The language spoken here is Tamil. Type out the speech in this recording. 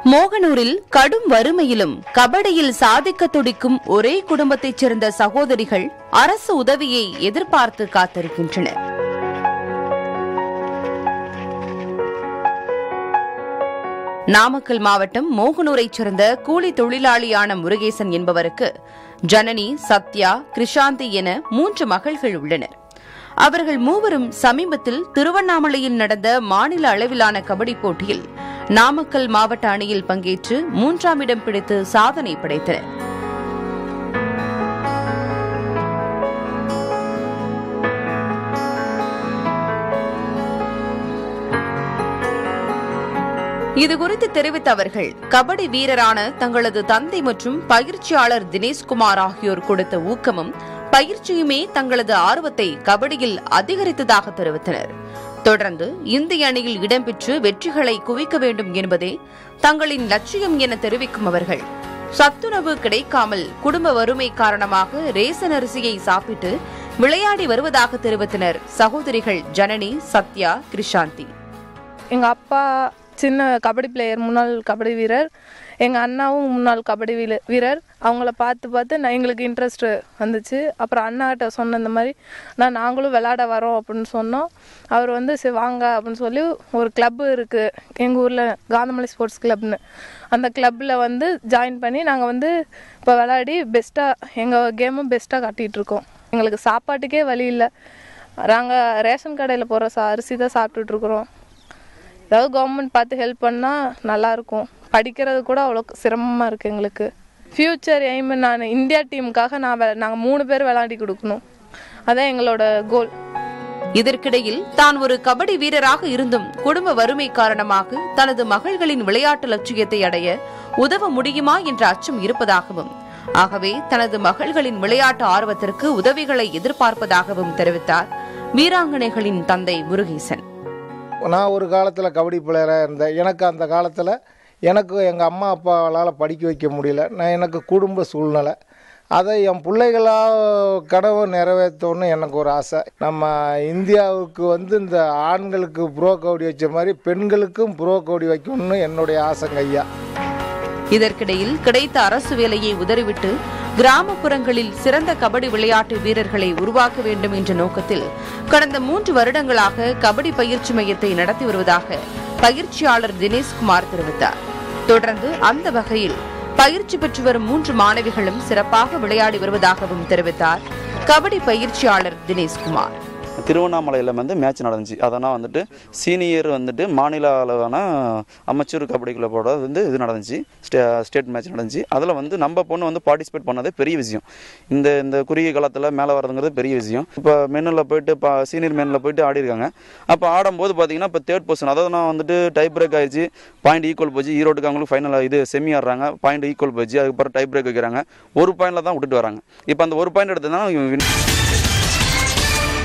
மோகனூரில் கடும் வறுமையிலும் கபடியில் சாதிக்க துடிக்கும் ஒரே குடும்பத்தைச் சேர்ந்த சகோதரிகள் அரசு உதவியை எதிர்பார்த்து காத்திருக்கின்றனர் நாமக்கல் மாவட்டம் மோகனூரைச் சேர்ந்த கூலி தொழிலாளியான முருகேசன் என்பவருக்கு ஜனனி சத்யா கிருஷாந்தி என மூன்று மகள்கள் உள்ளனர் அவர்கள் மூவரும் சமீபத்தில் திருவண்ணாமலையில் நடந்த மாநில அளவிலான கபடி போட்டியில் நாமக்கல் மாவட்ட அணியில் பங்கேற்று மூன்றாம் இடம் பிடித்து சாதனை படைத்தனர் இதுகுறித்து தெரிவித்த அவர்கள் கபடி வீரரான தங்களது தந்தை மற்றும் பயிற்சியாளர் தினேஷ்குமார் ஆகியோர் கொடுத்த ஊக்கமும் பயிற்சியுமே தங்களது ஆர்வத்தை கபடியில் அதிகரித்ததாக தெரிவித்தனர் தொடர்ந்து இந்திய அணியில் இடம்பெற்று வெற்றிகளை குவிக்க வேண்டும் என்பதே தங்களின் லட்சியம் என தெரிவிக்கும் அவர்கள் சத்துணவு கிடைக்காமல் குடும்ப வறுமை காரணமாக ரேசன் அரிசியை சாப்பிட்டு விளையாடி வருவதாக தெரிவித்தனர் சகோதரிகள் ஜனனி சத்யா கிருஷாந்தி எங்கள் அப்பா சின்ன கபடி பிளேயர் முன்னாள் கபடி வீரர் எங்கள் அண்ணாவும் முன்னாள் கபடி வீல- வீரர் அவங்கள பார்த்து பார்த்து நான் எங்களுக்கு இன்ட்ரெஸ்ட் வந்துச்சு அப்புறம் அண்ணாகிட்ட சொன்ன இந்த மாதிரி நான் நாங்களும் விளாட வரோம் அப்படின்னு சொன்னோம் அவர் வந்து சரி வாங்க அப்படின்னு சொல்லி ஒரு கிளப்பு இருக்குது எங்கள் ஊரில் காந்தமலை ஸ்போர்ட்ஸ் கிளப்னு அந்த கிளப்பில் வந்து ஜாயின் பண்ணி நாங்கள் வந்து இப்போ விளையாடி பெஸ்ட்டாக எங்கள் கேமும் பெஸ்ட்டாக காட்டிகிட்டு இருக்கோம் எங்களுக்கு சாப்பாட்டுக்கே வழி இல்லை நாங்கள் ரேஷன் கடையில் போகிற சா அரிசி தான் சாப்பிட்டுட்டு இருக்கிறோம் ஏதாவது கவர்மெண்ட் பார்த்து ஹெல்ப் பண்ணால் நல்லாயிருக்கும் படிக்கிறது கூட அவ்வளோ சிரமமாக இருக்குது எங்களுக்கு ஃப்யூச்சர் எய்ம் நான் இந்தியா டீமுக்காக நான் நாங்கள் மூணு பேர் விளையாடி கொடுக்கணும் அதான் எங்களோட கோல் இதற்கிடையில் தான் ஒரு கபடி வீரராக இருந்தும் குடும்ப வறுமை காரணமாக தனது மகள்களின் விளையாட்டு லட்சியத்தை அடைய உதவ முடியுமா என்ற அச்சம் இருப்பதாகவும் ஆகவே தனது மகள்களின் விளையாட்டு ஆர்வத்திற்கு உதவிகளை எதிர்பார்ப்பதாகவும் தெரிவித்தார் வீராங்கனைகளின் தந்தை முருகேசன் நான் ஒரு காலத்தில் கபடி பிளேயராக இருந்தேன் எனக்கு அந்த காலத்தில் எனக்கு எங்கள் அம்மா அப்பாவால் படிக்க வைக்க முடியல நான் எனக்கு குடும்ப சூழ்நிலை அதை என் பிள்ளைகளாக கனவு நிறைவேற்றணும்னு எனக்கு ஒரு ஆசை நம்ம இந்தியாவுக்கு வந்து இந்த ஆண்களுக்கு ப்ரோ கபடி வச்ச மாதிரி பெண்களுக்கும் ப்ரோ கபடி வைக்கணும்னு என்னுடைய ஆசைங்க ஐயா இதற்கிடையில் கிடைத்த அரசு வேலையை உதறிவிட்டு கிராமப்புறங்களில் சிறந்த கபடி விளையாட்டு வீரர்களை உருவாக்க வேண்டும் என்ற நோக்கத்தில் கடந்த மூன்று வருடங்களாக கபடி பயிற்சி மையத்தை நடத்தி வருவதாக பயிற்சியாளர் தினேஷ்குமார் தெரிவித்தார் தொடர்ந்து அந்த வகையில் பயிற்சி பெற்று வரும் மூன்று மாணவிகளும் சிறப்பாக விளையாடி வருவதாகவும் தெரிவித்தார் கபடி பயிற்சியாளர் தினேஷ்குமார் திருவண்ணாமலையில் வந்து மேட்ச் நடந்துச்சு அதனால் வந்துட்டு சீனியர் வந்துட்டு மாநில அளவான அமைச்சர் கபடி கிளப்போட வந்து இது நடந்துச்சு ஸ்டே ஸ்டேட் மேட்ச் நடந்துச்சு அதில் வந்து நம்ம பொண்ணு வந்து பார்ட்டிசிபேட் பண்ணதே பெரிய விஷயம் இந்த இந்த குறுகிய காலத்தில் மேலே வரதுங்கிறது பெரிய விஷயம் இப்போ மென்னில் போயிட்டு இப்போ சீனியர் மென்னில் போயிட்டு ஆடி இருக்காங்க அப்போ ஆடும்போது பார்த்தீங்கன்னா இப்போ தேர்ட் பொசிஷன் அதாவது நான் வந்துட்டு டை பிரேக் ஆயிடுச்சு பாயிண்ட் ஈக்குவல் போச்சு ஈரோட்டுக்கு அவங்களுக்கு ஃபைனல் இது செமி ஆடுறாங்க பாயிண்ட் ஈக்குவல் போச்சு அதுக்கப்புறம் டை பிரேக் வைக்கிறாங்க ஒரு பாயிண்டில் தான் விட்டுட்டு வராங்க இப்போ அந்த ஒரு பாயிண்ட் எடுத்ததுனா